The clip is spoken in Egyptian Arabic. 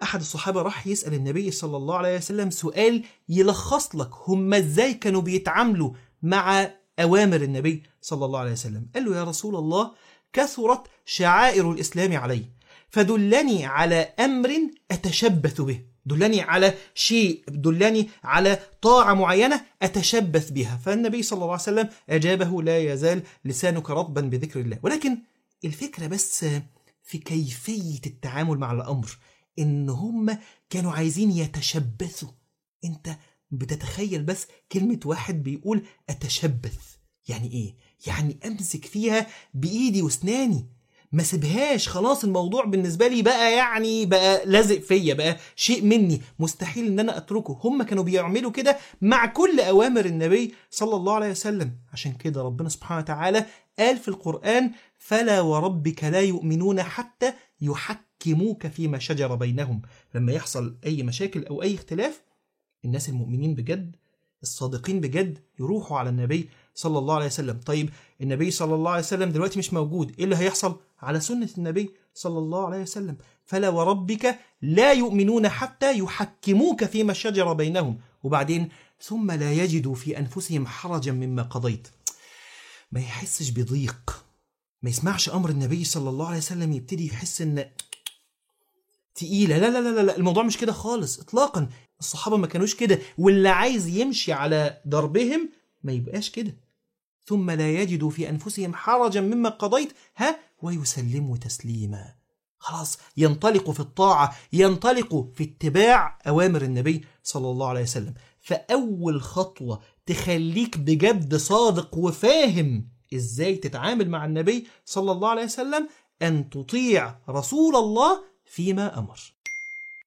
أحد الصحابة راح يسأل النبي صلى الله عليه وسلم سؤال يلخص لك هم إزاي كانوا بيتعاملوا مع أوامر النبي صلى الله عليه وسلم قال له يا رسول الله كثرت شعائر الإسلام علي فدلني على أمر أتشبث به دلني على شيء دلني على طاعة معينة أتشبث بها فالنبي صلى الله عليه وسلم أجابه لا يزال لسانك رطبا بذكر الله ولكن الفكرة بس في كيفية التعامل مع الأمر إن هم كانوا عايزين يتشبثوا أنت بتتخيل بس كلمة واحد بيقول أتشبث يعني إيه؟ يعني أمسك فيها بإيدي وأسناني ما سيبهاش خلاص الموضوع بالنسبة لي بقى يعني بقى لازق فيا بقى شيء مني مستحيل ان انا اتركه هم كانوا بيعملوا كده مع كل اوامر النبي صلى الله عليه وسلم عشان كده ربنا سبحانه وتعالى قال في القرآن فلا وربك لا يؤمنون حتى يحكموك فيما شجر بينهم لما يحصل اي مشاكل او اي اختلاف الناس المؤمنين بجد الصادقين بجد يروحوا على النبي صلى الله عليه وسلم طيب النبي صلى الله عليه وسلم دلوقتي مش موجود ايه اللي هيحصل على سنة النبي صلى الله عليه وسلم فلا وربك لا يؤمنون حتى يحكموك فيما شجر بينهم وبعدين ثم لا يجدوا في أنفسهم حرجا مما قضيت ما يحسش بضيق ما يسمعش أمر النبي صلى الله عليه وسلم يبتدي يحس إن تقيلة لا لا لا لا الموضوع مش كده خالص إطلاقا الصحابة ما كانوش كده واللي عايز يمشي على دربهم ما يبقاش كده ثم لا يجدوا في أنفسهم حرجا مما قضيت ها ويسلموا تسليما خلاص ينطلقوا في الطاعة ينطلقوا في اتباع أوامر النبي صلى الله عليه وسلم فأول خطوة تخليك بجد صادق وفاهم إزاي تتعامل مع النبي صلى الله عليه وسلم أن تطيع رسول الله فيما أمر